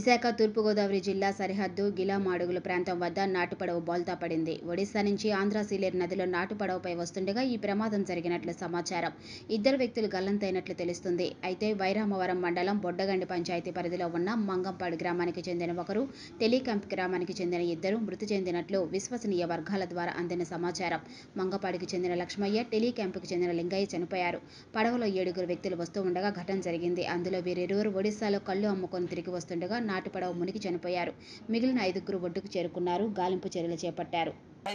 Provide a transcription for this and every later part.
విశాఖ తూర్పుగోదావరి జిల్లా సరిహద్దు గిలామాడుగుల ప్రాంతం వద్ద నాటుపడవ బోల్తా పడింది ఒడిశా నుంచి ఆంధ్ర సీలేరు నదిలో నాటుపడవపై వస్తుండగా ఈ ప్రమాదం జరిగినట్లు సమాచారం ఇద్దరు వ్యక్తులు గల్లంతైనట్లు తెలుస్తుంది అయితే వైరామవరం మండలం బొడ్డగండి పంచాయతీ పరిధిలో ఉన్న మంగంపాడు గ్రామానికి చెందిన ఒకరు టెలికాంప్ గ్రామానికి చెందిన ఇద్దరు మృతి చెందినట్లు విశ్వసనీయ వర్గాల ద్వారా అందిన సమాచారం మంగపాడికి చెందిన లక్ష్మయ్య టెలికాంప్కి చెందిన లింగయ్య చనిపోయారు పడవలో ఏడుగురు వ్యక్తులు వస్తూ ఉండగా ఘటన జరిగింది అందులో వీరిరువురు ఒడిశాలో కళ్ళు అమ్ముకొని తిరిగి వస్తుండగా నాటు పడవ మునిగి చనిపోయారు మిగిలిన ఐదుగురు ఒడ్డుకు చేరుకున్నారు గాలింపు చర్యలు చేపట్టారు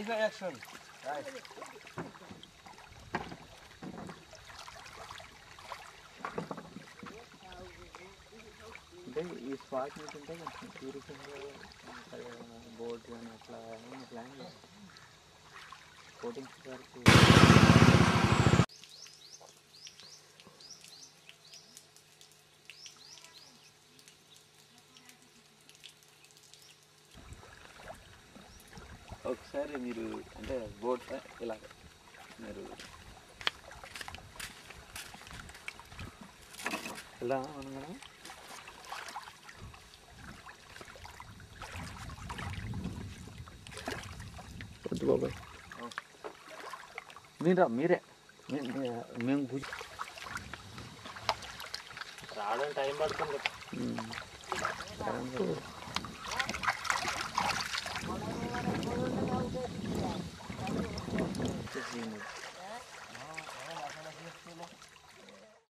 అంటే ఈ స్పాట్ నుంచి ఉంటే కొంచెం టూరిజంగా బోట్ కానీ అట్లా ఏమైనా ప్లాన్ బోటింగ్ వరకు ఒకసారి మీరు అంటే బోట్ ఇలా మీరు ఇలా అనగా వద్దు బాబాయ్ మీరా మీరే మీ- మీ- మేము కూర్చో రావడం టైం పడుతుంది ఉమ్. సరే మరి. వచ్చేసి